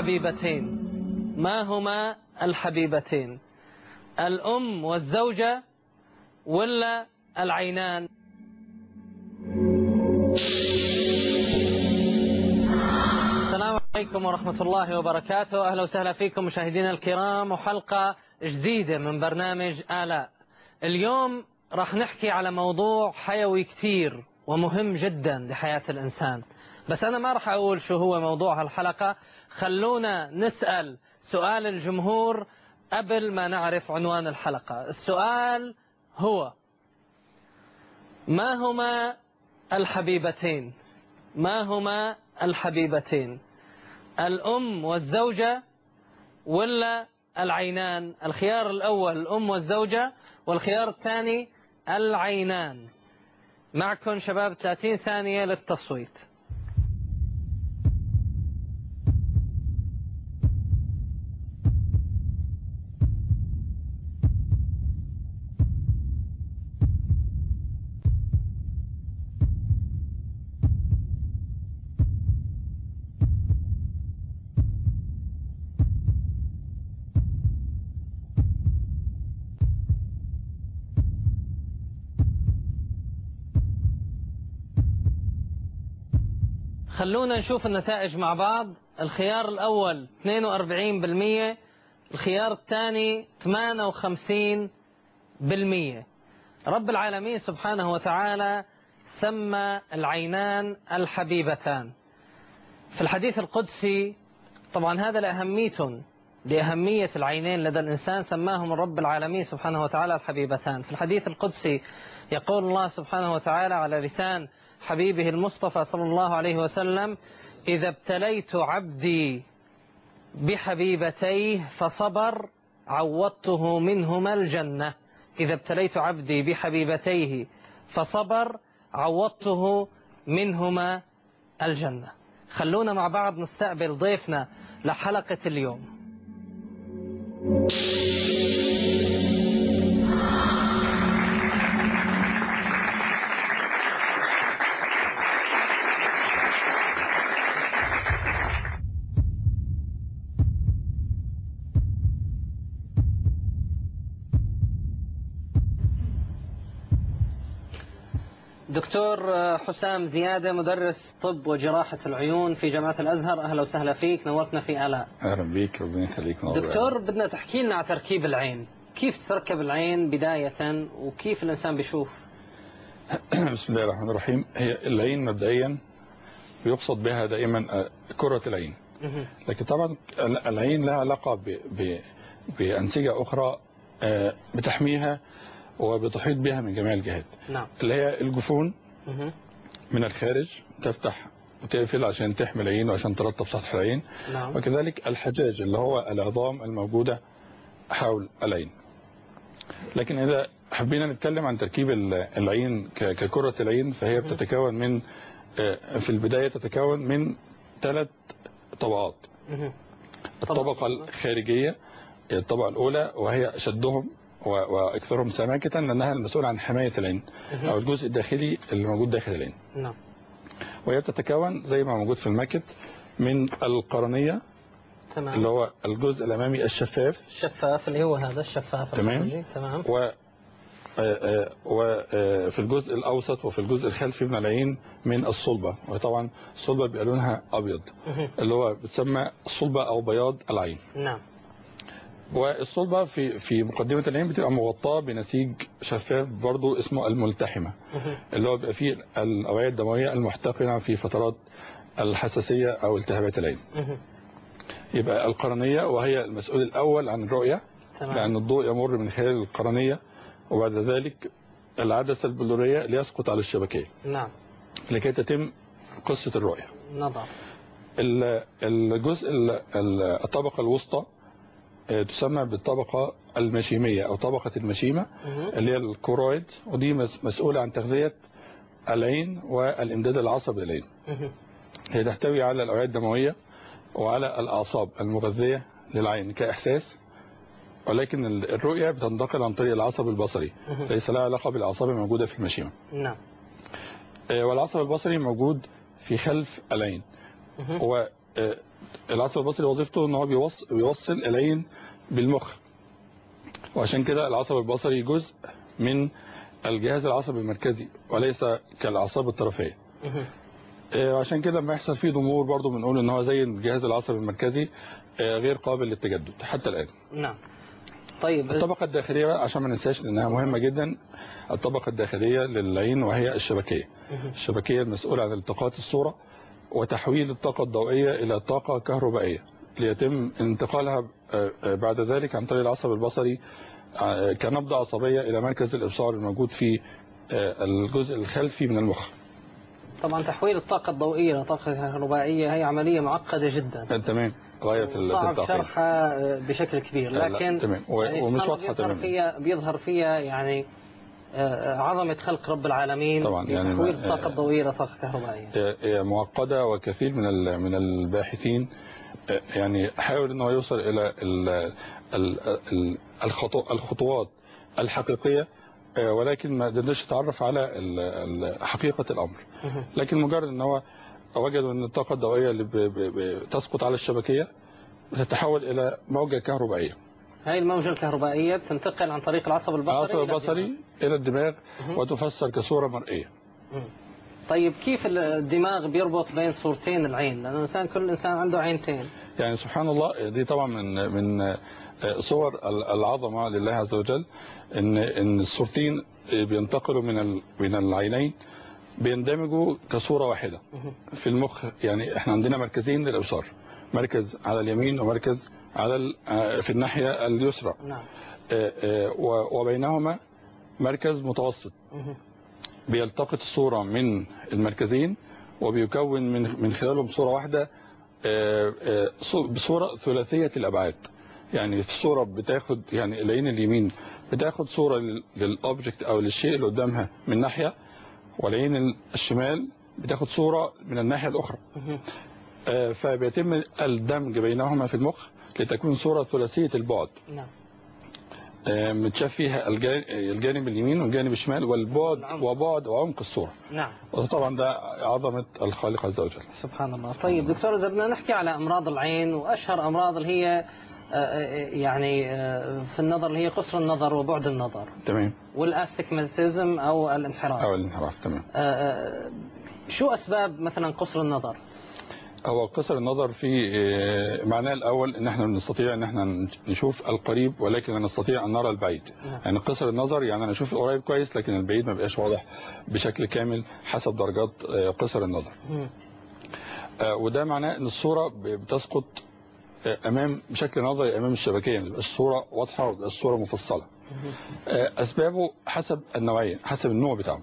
الحبيبتين ما هما الحبيبتين الأم والزوجة ولا العينان السلام عليكم ورحمة الله وبركاته أهلا وسهلا فيكم مشاهدينا الكرام وحلقة جديدة من برنامج آلاء اليوم راح نحكي على موضوع حيوي كثير ومهم جدا لحياة الإنسان بس أنا ما راح أقول شو هو موضوع هالحلقة خلونا نسأل سؤال الجمهور قبل ما نعرف عنوان الحلقة السؤال هو ما هما الحبيبتين ما هما الحبيبتين الأم والزوجة ولا العينان الخيار الأول الأم والزوجة والخيار الثاني العينان معكم شباب 30 ثانية للتصويت خلونا نشوف النتائج مع بعض الخيار الأول 42% الخيار الثاني 58% رب العالمين سبحانه وتعالى سمى العينان الحبيبتان في الحديث القدسي طبعا هذا لأهمية لأهمية العينين لدى الإنسان سماهم رب العالمين سبحانه وتعالى الحبيبتان في الحديث القدسي يقول الله سبحانه وتعالى على لسان حبيبه المصطفى صلى الله عليه وسلم إذا ابتليت عبدي بحبيبتيه فصبر عوضته منهما الجنة إذا ابتليت عبدي بحبيبتيه فصبر عوضته منهما الجنة خلونا مع بعض نستقبل ضيفنا لحلقة اليوم دكتور حسام زيادة مدرس طب وجراحة العيون في جامعة الأزهر أهلا وسهلا فيك نورتنا في آلاء اهلا بيك ربنا يخليك نور دكتور بدنا تحكي لنا على تركيب العين كيف تركب العين بداية وكيف الإنسان بيشوف بسم الله الرحمن الرحيم هي العين مبدئيا بيقصد بها دائما آه، كرة العين مهم. لكن طبعا العين لها علاقة ب... ب... بأنسجة أخرى آه، بتحميها وبتحيط بها من جميع الجهات نعم اللي هي الجفون مهم. من الخارج تفتح وتقفل عشان تحمي العين وعشان ترطب سطح العين نعم وكذلك الحجاج اللي هو العظام الموجودة حول العين لكن إذا حبينا نتكلم عن تركيب ال- العين ك- ككرة العين فهي بتتكون من آه، في البداية تتكون من ثلاث طبقات مهم. الطبقة الخارجية الطبقة الأولى وهي شدهم و- وأكثرهم سماكة لأنها المسؤولة عن حماية العين مهم. أو الجزء الداخلي اللي موجود داخل العين نعم وهي تتكون زي ما موجود في الماكت من القرنية اللي تمام هو الجزء الأمامي الشفاف الشفاف اللي هو هذا الشفاف تمام. الخارجي. تمام و وفي الجزء الأوسط وفي الجزء الخلفي من العين من الصلبة وطبعا الصلبة بيبقى لونها أبيض مهم. اللي هو بتسمى الصلبة أو بياض العين نعم والصلبة في في مقدمة العين بتبقى مغطاة بنسيج شفاف برضو اسمه الملتحمة مهم. اللي هو بيبقى فيه الأوعية الدموية المحتقنة في فترات الحساسية أو التهابات العين مهم. يبقى القرنية وهي المسؤول الأول عن الرؤية تمام لأن الضوء يمر من خلال القرنية وبعد ذلك العدسة البلورية ليسقط على الشبكية نعم لكي تتم قصة الرؤية نظر ال- الجزء ال- ال- الطبقة الوسطى آه، تسمى بالطبقة المشيمية أو طبقة المشيمة مهم. اللي هي الكورويد ودي مس- مسؤولة عن تغذية العين والإمداد العصبي للعين مهم. هي تحتوي على الأوعية الدموية وعلى الأعصاب المغذية للعين كإحساس ولكن ال- الرؤية بتنتقل عن طريق العصب البصري مهم. ليس لها علاقة بالأعصاب الموجودة في المشيمة نعم آه، والعصب البصري موجود في خلف العين مهم. هو آه، العصب البصري وظيفته ان هو بيوص- بيوصل العين بالمخ وعشان كده العصب البصري جزء من الجهاز العصبي المركزي وليس كالاعصاب الطرفيه مهم. آه، وعشان كده لما يحصل فيه ضمور برضو بنقول ان هو زي الجهاز العصبي المركزي آه، غير قابل للتجدد حتى الان نعم طيب الطبقة الداخلية بقى عشان ما ننساش لأنها مهمة جدا الطبقة الداخلية للعين وهي الشبكية مهم. الشبكية المسؤولة عن التقاط الصورة وتحويل الطاقة الضوئية إلى طاقة كهربائية ليتم انتقالها آه، آه، بعد ذلك عن طريق العصب البصري آه، كنبضة عصبية إلى مركز الإبصار الموجود في آه، الجزء الخلفي من المخ طبعا تحويل الطاقة الضوئية إلى طاقة كهربائية هي عملية معقدة جدا آه، تمام غاية في صعب التعقيد شرحها بشكل كبير لا، لكن تمام. و- يعني ومش سبحان الله واضحة بيظهر تماما. فيها بيظهر فيها يعني آه، عظمة خلق رب العالمين طبعا، في يعني تحويل ما- الطاقة الضوئية إلى طاقة كهربائية هي- هي معقدة وكثير من ال- من الباحثين آه، يعني حاول انه يوصل الى ال- ال- ال- الخطو- الخطوات الحقيقية آه، ولكن ما قدرش يتعرف على ال- ال- حقيقة الامر مهم. لكن مجرد ان هو وجدوا ان الطاقة الضوئية اللي ب- ب- بتسقط على الشبكية بتتحول الى موجة كهربائية هاي الموجة الكهربائية بتنتقل عن طريق العصب البصري العصب إلى البصري الى الدماغ مهم. وتفسر كصورة مرئية مم. طيب كيف الدماغ بيربط بين صورتين العين لأن الإنسان كل إنسان عنده عينتين يعني سبحان الله دي طبعا من من صور العظمه لله عز وجل ان ان الصورتين بينتقلوا من ال- من العينين بيندمجوا كصوره واحده مهم. في المخ يعني احنا عندنا مركزين للابصار مركز على اليمين ومركز على ال- في الناحيه اليسرى نعم آه، آه، و- وبينهما مركز متوسط مهم. بيلتقط الصورة من المركزين وبيكون من من خلالهم صورة واحدة آه، آه، صو- بصورة ثلاثية الأبعاد يعني الصورة بتاخد يعني العين اليمين بتاخد صورة لل- للأوبجكت أو للشيء اللي قدامها من ناحية والعين الشمال بتاخد صورة من الناحية الأخرى مهم. آه، فبيتم الدمج بينهما في المخ لتكون صورة ثلاثية البعد نعم آه، متشاف فيها الجا- الجانب اليمين والجانب الشمال والبعد العمق. وبعد وعمق الصورة نعم وطبعا ده عظمة الخالق عز وجل سبحان الله طيب دكتور إذا بدنا نحكي على أمراض العين وأشهر أمراض اللي هي آه، آه، يعني آه، في النظر اللي هي قصر النظر وبعد النظر تمام والاستكمالتيزم أو الانحراف أو الانحراف تمام آه، آه، شو أسباب مثلا قصر النظر هو قصر النظر في آه، معناه الأول إن احنا نستطيع إن احنا نشوف القريب ولكن لا نستطيع أن نرى البعيد نعم. يعني قصر النظر يعني أنا أشوف القريب كويس لكن البعيد ما بقاش واضح بشكل كامل حسب درجات آه، قصر النظر مم. آه، وده معناه ان الصورة ب- بتسقط آه، امام بشكل نظري امام الشبكية ما تبقاش الصورة واضحة وتبقى الصورة مفصلة مهم. آه، اسبابه حسب النوعية حسب النوع بتاعه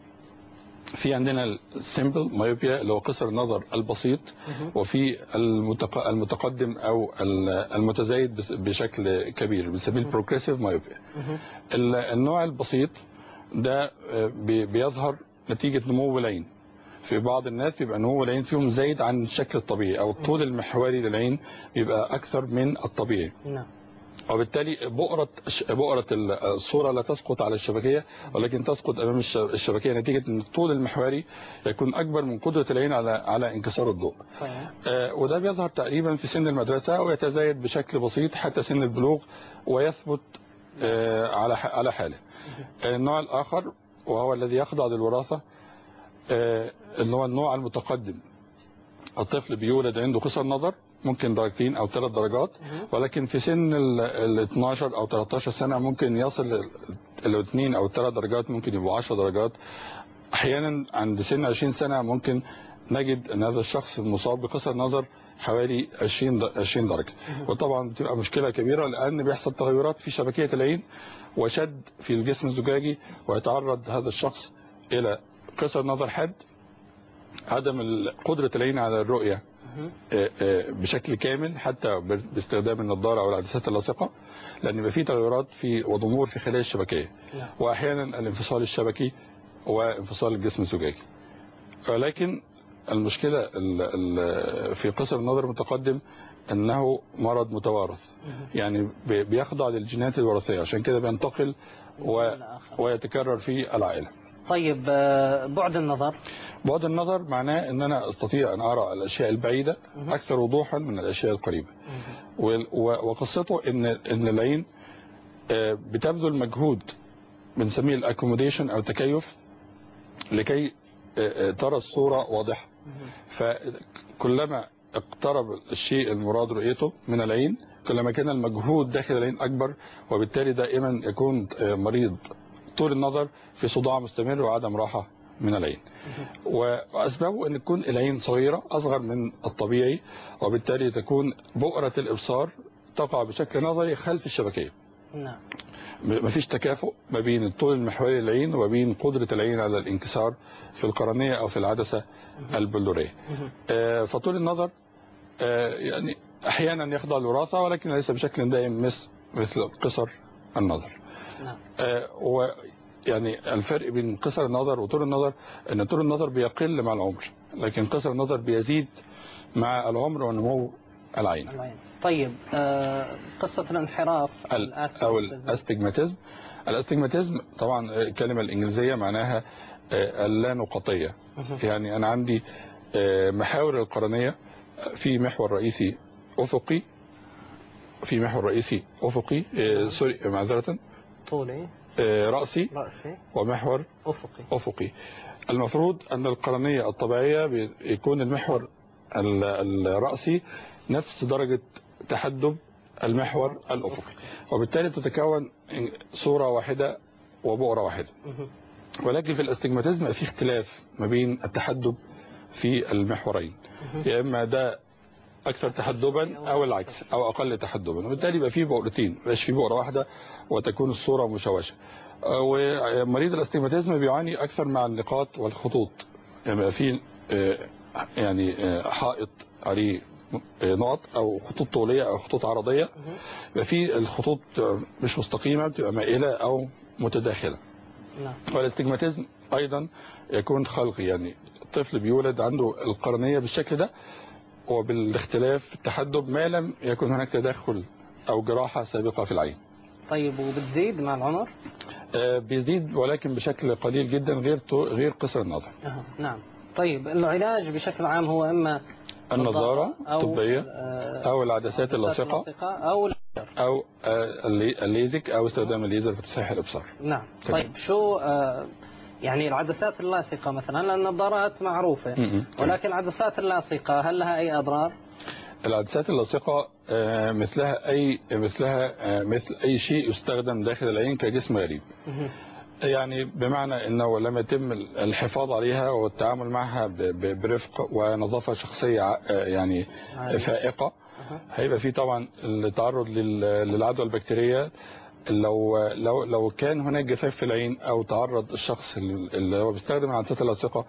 في عندنا السيمبل مايوبيا اللي هو قصر النظر البسيط مهم. وفي المتق- المتقدم او ال- المتزايد بس- بشكل كبير بنسميه البروجريسيف مايوبيا مهم. ال- النوع البسيط ده آه، بي- بيظهر نتيجة نمو العين في بعض الناس بيبقى نمو العين فيهم زايد عن الشكل الطبيعي او الطول المحوري للعين بيبقى اكثر من الطبيعي نعم وبالتالي بؤرة بؤرة الصورة لا تسقط على الشبكية ولكن تسقط أمام الش- الشبكية نتيجة أن الطول المحوري يكون أكبر من قدرة العين على على انكسار الضوء طيب آه، وده بيظهر تقريبا في سن المدرسة ويتزايد بشكل بسيط حتى سن البلوغ ويثبت آه، على ح- على حاله آه، النوع الآخر وهو الذي يخضع للوراثة آه، اللي هو النوع المتقدم الطفل بيولد عنده قصر نظر ممكن درجتين او ثلاث درجات مهم. ولكن في سن ال ال 12 او 13 سنه ممكن يصل الاثنين او الثلاث درجات ممكن يبقوا 10 درجات احيانا عند سن 20 سنه ممكن نجد ان هذا الشخص المصاب بقصر نظر حوالي 20 د- 20 درجه وطبعا بتبقى مشكله كبيره لان بيحصل تغيرات في شبكيه العين وشد في الجسم الزجاجي ويتعرض هذا الشخص الى قصر نظر حاد عدم ال- قدره العين على الرؤيه مهم. آه، آه، بشكل كامل حتى ب- باستخدام النظارة أو العدسات اللاصقة لأن يبقى في تغيرات في وضمور في خلايا الشبكية نعم وأحيانا الانفصال الشبكي وانفصال الجسم الزجاجي ولكن المشكلة ال- ال- في قصر النظر المتقدم أنه مرض متوارث مهم. يعني ب- بيخضع للجينات الوراثية عشان كده بينتقل و... إلى آخر. ويتكرر في العائلة طيب آه، بعد النظر بعد النظر معناه ان انا استطيع ان ارى الاشياء البعيده مهم. اكثر وضوحا من الاشياء القريبه وال- و- وقصته ان ان العين آه، بتبذل مجهود بنسميه الاكوموديشن او تكيف لكي آه، آه، ترى الصوره واضحه فكلما اقترب الشيء المراد رؤيته من العين كلما كان المجهود داخل العين اكبر وبالتالي دائما يكون آه، مريض طول النظر في صداع مستمر وعدم راحه من العين واسبابه ان تكون العين صغيره اصغر من الطبيعي وبالتالي تكون بؤره الابصار تقع بشكل نظري خلف الشبكيه نعم م- مفيش تكافؤ ما بين الطول المحوري للعين وما بين قدره العين على الانكسار في القرنيه او في العدسه البلوريه آه، فطول النظر آه، يعني احيانا يخضع للوراثه ولكن ليس بشكل دائم مثل مثل قصر النظر نعم آه، و يعني الفرق بين قصر النظر وطول النظر ان طول النظر بيقل مع العمر لكن قصر النظر بيزيد مع العمر ونمو العين العين. طيب آه، قصة الانحراف ال- الآثار او الفيزيائية. الاستجماتيزم الاستجماتيزم طبعا الكلمه الانجليزيه معناها آه، اللانقطيه مهم. يعني انا عندي آه، محاور القرنيه في محور رئيسي افقي في محور رئيسي افقي آه، سوري معذره طولي آه، راسي رأسي ومحور أفقي افقي المفروض ان القرنيه الطبيعيه بيكون المحور ال- الراسي نفس درجه تحدب المحور الافقي وبالتالي تتكون صوره واحده وبؤره واحده مهم. ولكن في الاستجماتيزم في اختلاف ما بين التحدب في المحورين مهم. يا اما ده اكثر تحدبا او العكس او اقل تحدبا وبالتالي يبقى في بؤرتين ما يبقاش في بؤره واحده وتكون الصوره مشوشه آه، ومريض الاستجماتيزم بيعاني اكثر مع النقاط والخطوط يعني يبقى في آه، يعني آه، حائط عليه آه، نقط او خطوط طوليه او خطوط عرضيه مهم. يبقى في الخطوط آه، مش مستقيمه بتبقى مائله او متداخله نعم والاستجماتيزم ايضا يكون خلقي يعني الطفل بيولد عنده القرنيه بالشكل ده وبالاختلاف في التحدب ما لم يكن هناك تدخل او جراحه سابقه في العين طيب وبتزيد مع العمر آه، بيزيد ولكن بشكل قليل جدا غير تو- غير قصر النظر أها. نعم طيب العلاج بشكل عام هو إما النظاره أو الطبيه آه، او العدسات اللصقه اللاصقة أو الليزر. او آه، اللي- الليزك او استخدام الليزر في تصحيح الابصار نعم تمام. طيب شو آه، يعني العدسات اللاصقة مثلا لأن النظارات معروفة م- م. ولكن العدسات اللاصقة هل لها أي أضرار؟ العدسات اللاصقة آه، مثلها أي مثلها آه، مثل أي شيء يستخدم داخل العين كجسم غريب مهم. يعني بمعنى أنه لم يتم الحفاظ عليها والتعامل معها ب- ب- برفق ونظافة شخصية ع- آه، يعني عالية. فائقة أها. هيبقى في طبعا التعرض لل- للعدوى البكتيرية لو لو لو كان هناك جفاف في العين او تعرض الشخص اللي هو بيستخدم العدسات اللاصقه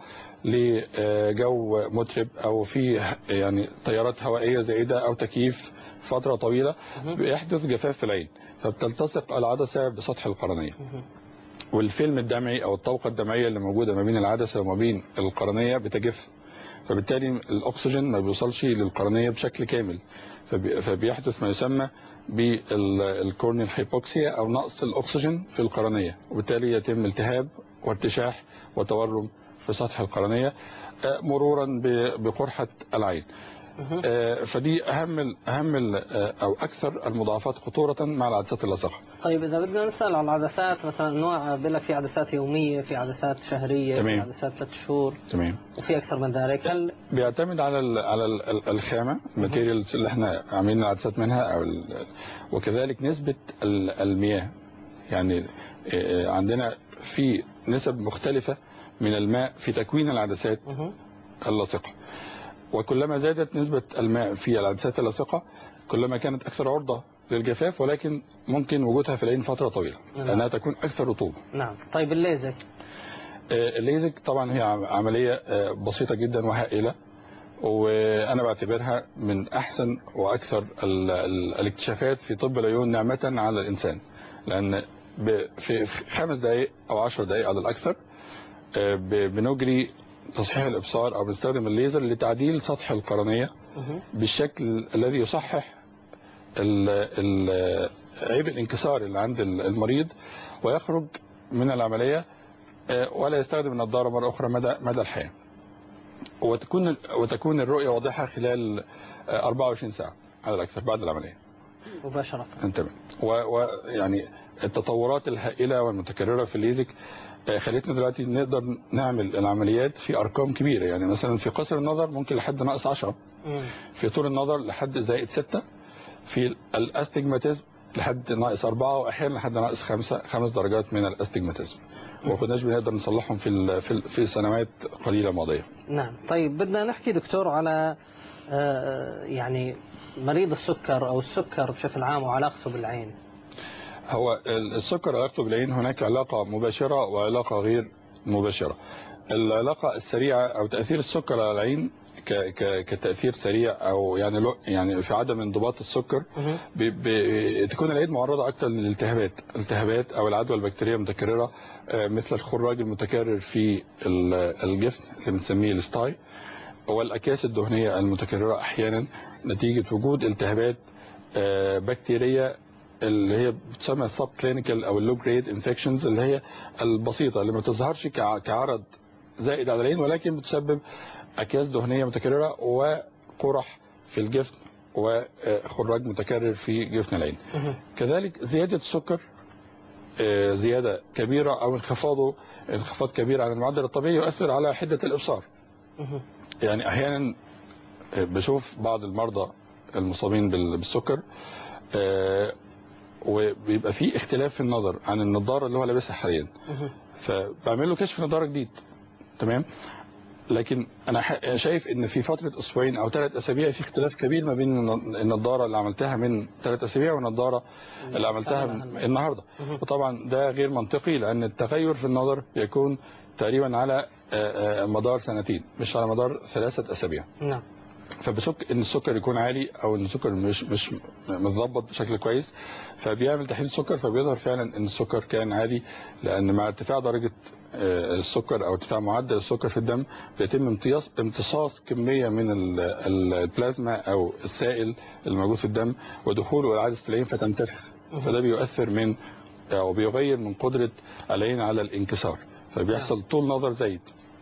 لجو مترب او في يعني تيارات هوائيه زائده او تكييف فتره طويله مهم. بيحدث جفاف في العين فبتلتصق العدسه بسطح القرنيه مهم. والفيلم الدمعي او الطبقه الدمعيه اللي موجوده ما بين العدسه وما بين القرنيه بتجف فبالتالي الاكسجين ما بيوصلش للقرنيه بشكل كامل فبي- فبيحدث ما يسمى بالكورنيال هايبوكسيا او نقص الاكسجين في القرنيه وبالتالي يتم التهاب وارتشاح وتورم في سطح القرنيه آه، مرورا ب- بقرحه العين مهم. آه، فدي اهم ال اهم ال او اكثر المضاعفات خطوره مع العدسات اللاصقه طيب إذا بدنا نسأل عن العدسات مثلا أنواع بيقول لك في عدسات يومية في عدسات شهرية تمام. في عدسات ثلاث شهور تمام وفي أكثر من ذلك هل بيعتمد على ال على ال ال- الخامه الماتيريالز اللي احنا عاملين العدسات منها او ال- وكذلك نسبه ال- المياه يعني آه، عندنا في نسب مختلفه من الماء في تكوين العدسات مهم. اللاصقه وكلما زادت نسبه الماء في العدسات اللاصقه كلما كانت اكثر عرضه للجفاف ولكن ممكن وجودها في العين فتره طويله نعم. لانها تكون اكثر رطوبه نعم طيب الليزك آه، الليزك طبعا هي عم- عملية آه، بسيطة جدا وهائلة وأنا بعتبرها من أحسن وأكثر ال- ال- الاكتشافات في طب العيون نعمة على الإنسان لأن ب- في في خمس دقائق أو عشر دقائق على الأكثر آه، ب- بنجري تصحيح الإبصار أو بنستخدم الليزر لتعديل سطح القرنية مهم. بالشكل الذي يصحح ال- ال- عيب الانكسار اللي عند المريض ويخرج من العملية آه، ولا يستخدم النظارة مرة أخرى مدى مدى الحياة وتكون وتكون الرؤية واضحة خلال آه، 24 ساعة على الأكثر بعد العملية مباشرة تمام ويعني التطورات الهائلة والمتكررة في الليزك آه، خلتنا دلوقتي نقدر نعمل العمليات في أرقام كبيرة يعني مثلا في قصر النظر ممكن لحد ناقص 10 مم. في طول النظر لحد زائد 6 في الاستجماتيزم لحد ناقص 4 واحيانا لحد ناقص 5 5 درجات من الاستجماتيزم وما كناش بنقدر نصلحهم في ال- في ال- في سنوات قليله ماضيه نعم طيب بدنا نحكي دكتور على آه، يعني مريض السكر أو السكر بشكل عام وعلاقته بالعين هو ال- السكر علاقته بالعين هناك علاقه مباشره وعلاقه غير مباشره العلاقه السريعه او تاثير السكر على العين ك ك كتاثير سريع او يعني لو يعني في عدم انضباط السكر مهم. ب- ب- تكون العين معرضة أكثر للالتهابات التهابات أو العدوى البكتيرية المتكررة آه، مثل الخراج المتكرر في ال- الجفن اللي بنسميه الستاي والأكياس الدهنية المتكررة أحيانا نتيجة وجود التهابات آه، بكتيرية اللي هي بتسمى سب كلينيكال او اللو جريد انفكشنز اللي هي البسيطه اللي ما تظهرش كع- كعرض زائد على العين ولكن بتسبب اكياس دهنيه متكرره وقرح في الجفن وخراج متكرر في جفن العين مهم. كذلك زيادة السكر آه، زيادة كبيرة أو انخفاضه انخفاض كبير عن المعدل الطبيعي يؤثر على حدة الإبصار مهم. يعني أحيانا آه، بشوف بعض المرضى المصابين بال- بالسكر آه، وبيبقى في اختلاف في النظر عن النظارة اللي هو لابسها حاليا مهم. فبعمل له كشف نظارة جديد تمام لكن انا ح- شايف ان في فتره اسبوعين او ثلاث اسابيع في اختلاف كبير ما بين الن- النضاره اللي عملتها من ثلاث اسابيع والنضاره اللي عملتها من النهارده مهم. وطبعا ده غير منطقي لان التغير في النظر يكون تقريبا على آه، آه، مدار سنتين مش على مدار ثلاثه اسابيع نعم فبشك ان السكر يكون عالي او ان السكر مش مش متظبط بشكل كويس فبيعمل تحليل سكر فبيظهر فعلا ان السكر كان عالي لان مع ارتفاع درجه آه، السكر او ارتفاع معدل السكر في الدم بيتم امتصاص امتصاص كميه من ال- ال- البلازما او السائل الموجود في الدم ودخوله الى عدسه العين فتنتفخ فده بيؤثر من او بيغير من قدره العين على الانكسار فبيحصل طول نظر زايد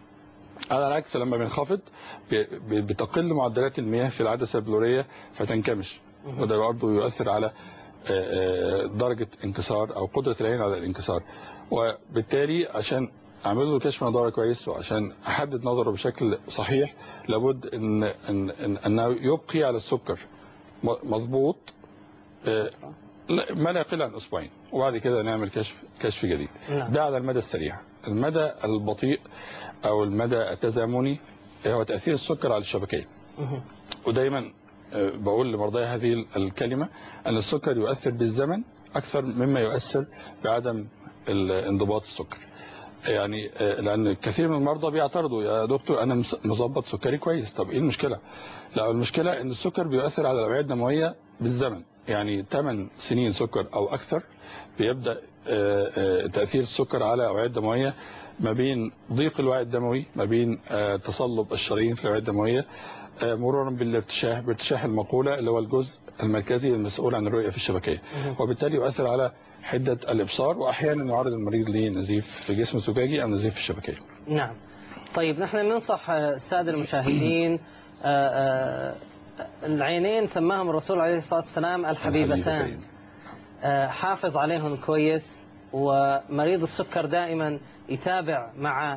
على العكس لما بينخفض بي- بي- بتقل معدلات المياه في العدسه البلوريه فتنكمش وده برضه يؤثر على آه، آه، درجه انكسار او قدره العين على الانكسار وبالتالي عشان اعمل له كشف نظاره كويس وعشان احدد نظره بشكل صحيح لابد ان ان ان انه يبقي على السكر م- مظبوط آه، لا- ما لا يقل عن اسبوعين وبعد كده نعمل كشف كشف جديد نعم. ده على المدى السريع المدى البطيء او المدى التزامني هو تاثير السكر على الشبكيه مهم. ودايما آه، بقول لمرضاي هذه الكلمه ان السكر يؤثر بالزمن اكثر مما يؤثر بعدم ال- انضباط السكر يعني آه، لان كثير من المرضى بيعترضوا يا دكتور انا مس- مظبط سكري كويس طب ايه المشكله لا المشكله ان السكر بيؤثر على الاوعيه الدمويه بالزمن يعني 8 سنين سكر او اكثر بيبدا آه، آه، تاثير السكر على الاوعيه الدمويه ما بين ضيق الوعي الدموي ما بين آه، تصلب الشرايين في الاوعيه الدمويه آه، مرورا بالارتشاح بارتشاح المقوله اللي هو الجزء المركزي المسؤول عن الرؤيه في الشبكيه وبالتالي يؤثر على حده الابصار واحيانا يعرض المريض لنزيف في جسم زجاجي او نزيف في الشبكيه نعم طيب نحن ننصح آه، السادة المشاهدين آه، آه، العينين سماهم الرسول عليه الصلاة والسلام الحبيبتان آه، حافظ عليهم كويس ومريض السكر دائما يتابع مع آه،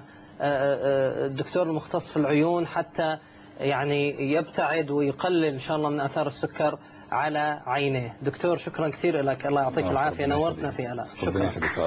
آه، الدكتور المختص في العيون حتى يعني يبتعد ويقلل ان شاء الله من اثار السكر على عينيه دكتور شكرا كثير لك الله يعطيك العافيه ربنا نورتنا يخليك. في الاء ربنا شكرا يخليك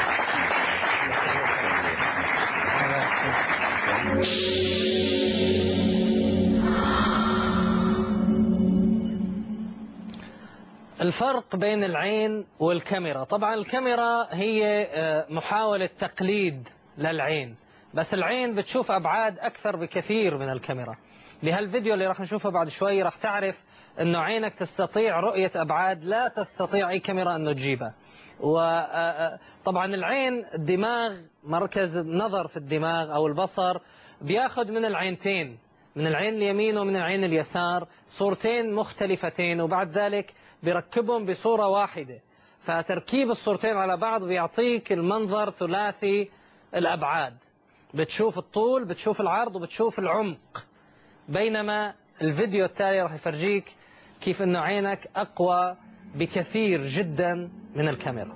الفرق بين العين والكاميرا طبعا الكاميرا هي آه، محاولة تقليد للعين بس العين بتشوف أبعاد أكثر بكثير من الكاميرا بهالفيديو اللي راح نشوفه بعد شوي راح تعرف أنه عينك تستطيع رؤية أبعاد لا تستطيع أي كاميرا أنه تجيبها وطبعا العين الدماغ مركز النظر في الدماغ أو البصر بياخذ من العينتين من العين اليمين ومن العين اليسار صورتين مختلفتين وبعد ذلك بيركبهم بصورة واحدة فتركيب الصورتين على بعض بيعطيك المنظر ثلاثي الأبعاد بتشوف الطول بتشوف العرض وبتشوف العمق بينما الفيديو التالي راح يفرجيك كيف انه عينك اقوى بكثير جدا من الكاميرا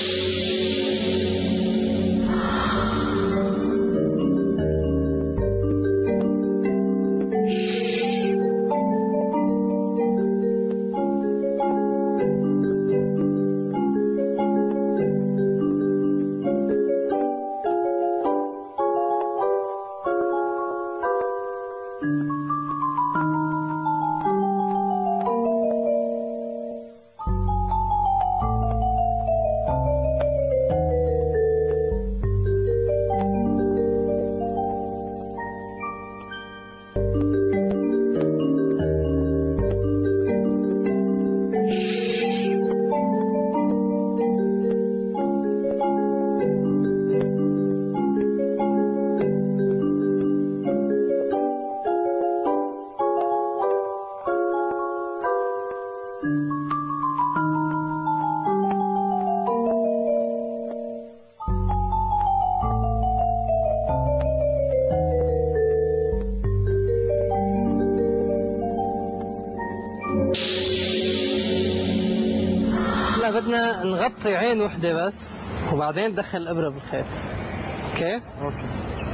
لا بدنا نغطي عين وحده بس وبعدين ندخل الابره بالخيط اوكي اوكي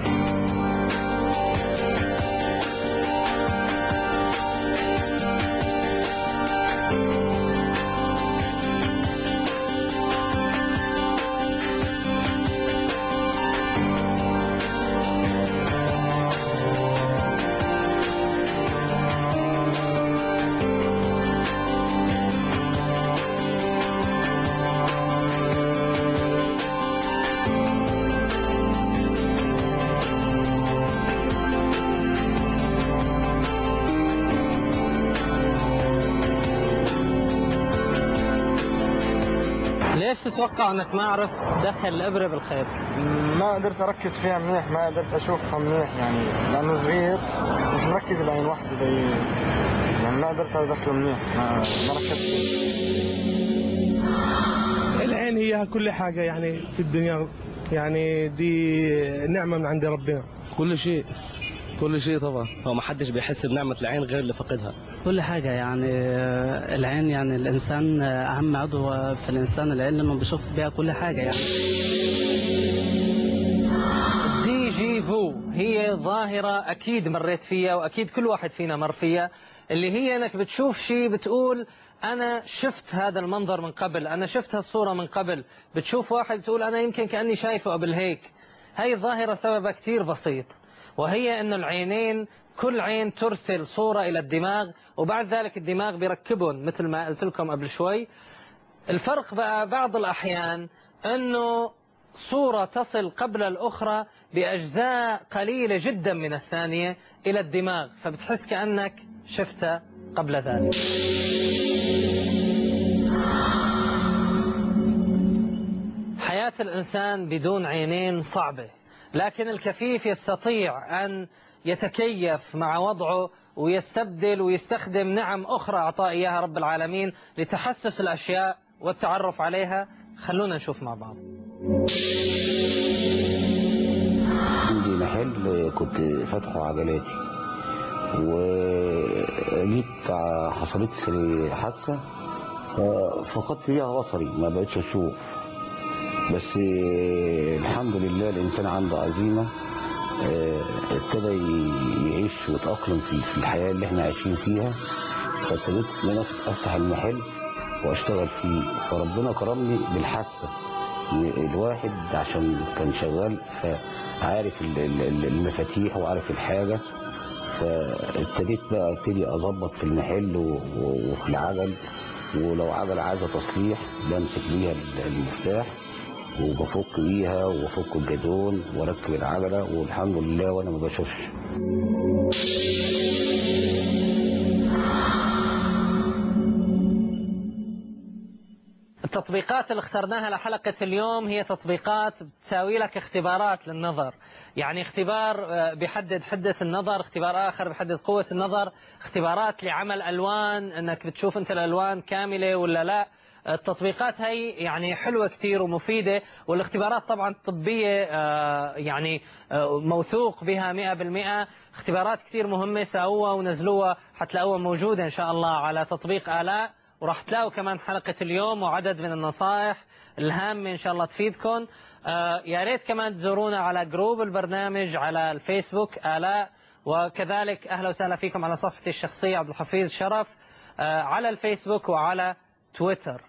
ليش تتوقع انك ما عرفت تدخل الابره بالخيط ما قدرت اركز فيها منيح ما قدرت اشوفها منيح يعني لانه صغير مش مركز بعين واحده زي يعني ما قدرت ادخله منيح ما, ما ركزت فيه. العين هي كل حاجة يعني في الدنيا يعني دي نعمة من عند ربنا كل شيء كل شيء طبعا هو ما حدش بيحس بنعمة العين غير اللي فقدها كل حاجة يعني آه، العين يعني الإنسان آه، أهم عضو في الإنسان العين لأنه بيشوف بيها كل حاجة يعني دي جي فو هي ظاهرة أكيد مريت فيها وأكيد كل واحد فينا مر فيها اللي هي أنك بتشوف شيء بتقول أنا شفت هذا المنظر من قبل أنا شفت هالصورة من قبل بتشوف واحد بتقول أنا يمكن كأني شايفه قبل هيك هاي الظاهرة سببها كتير بسيط وهي أن العينين كل عين ترسل صورة إلى الدماغ وبعد ذلك الدماغ بيركبهم مثل ما قلت لكم قبل شوي الفرق بقى بعض الأحيان أنه صورة تصل قبل الأخرى بأجزاء قليلة جدا من الثانية إلى الدماغ فبتحس كأنك شفتها قبل ذلك حياة الإنسان بدون عينين صعبة لكن الكفيف يستطيع أن يتكيف مع وضعه ويستبدل ويستخدم نعم أخرى أعطاه إياها رب العالمين لتحسس الأشياء والتعرف عليها خلونا نشوف مع بعض عندي محل كنت فاتحه عجلاتي وجيت حصلت لي حادثة فقدت فيها بصري ما بقتش اشوف بس الحمد لله الانسان عنده عزيمة آه، ابتدى ي- يعيش ويتأقلم في في الحياة اللي احنا عايشين فيها فابتديت ان انا افتح المحل واشتغل فيه فربنا كرمني بالحاسة الواحد عشان كان شغال فعارف ال- ال- ال- المفاتيح وعارف الحاجة فابتديت بقى ابتدي اظبط في المحل و- و- وفي العجل ولو عجل عايزه تصليح بمسك بيها ال- المفتاح وبفك بيها وبفك الجدون واركب العجله والحمد لله وانا ما بشوفش التطبيقات اللي اخترناها لحلقة اليوم هي تطبيقات بتساوي لك اختبارات للنظر يعني اختبار آه، بيحدد حدة النظر اختبار آخر بيحدد قوة النظر اختبارات لعمل ألوان انك بتشوف انت الألوان كاملة ولا لا التطبيقات هي يعني حلوة كثير ومفيدة والاختبارات طبعا الطبية آه، يعني آه، موثوق بها 100% اختبارات كثير مهمة سووها ونزلوها حتلاقوها موجودة إن شاء الله على تطبيق آلاء وراح تلاقوا كمان حلقة اليوم وعدد من النصائح الهامة إن شاء الله تفيدكم آه، يا ريت كمان تزورونا على جروب البرنامج على الفيسبوك آلاء وكذلك أهلا وسهلا فيكم على صفحتي الشخصية عبد الحفيظ شرف آه، على الفيسبوك وعلى تويتر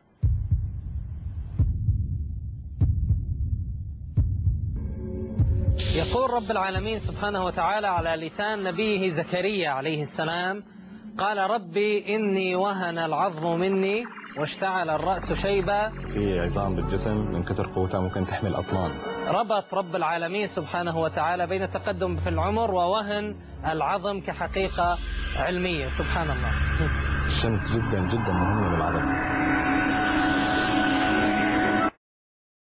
يقول رب العالمين سبحانه وتعالى على لسان نبيه زكريا عليه السلام قال ربي إني وهن العظم مني واشتعل الرأس شيبا في عظام بالجسم من كثر قوتها ممكن تحمل أطنان ربط رب العالمين سبحانه وتعالى بين التقدم في العمر ووهن العظم كحقيقة علمية سبحان الله الشمس جدا جدا مهمة للعظم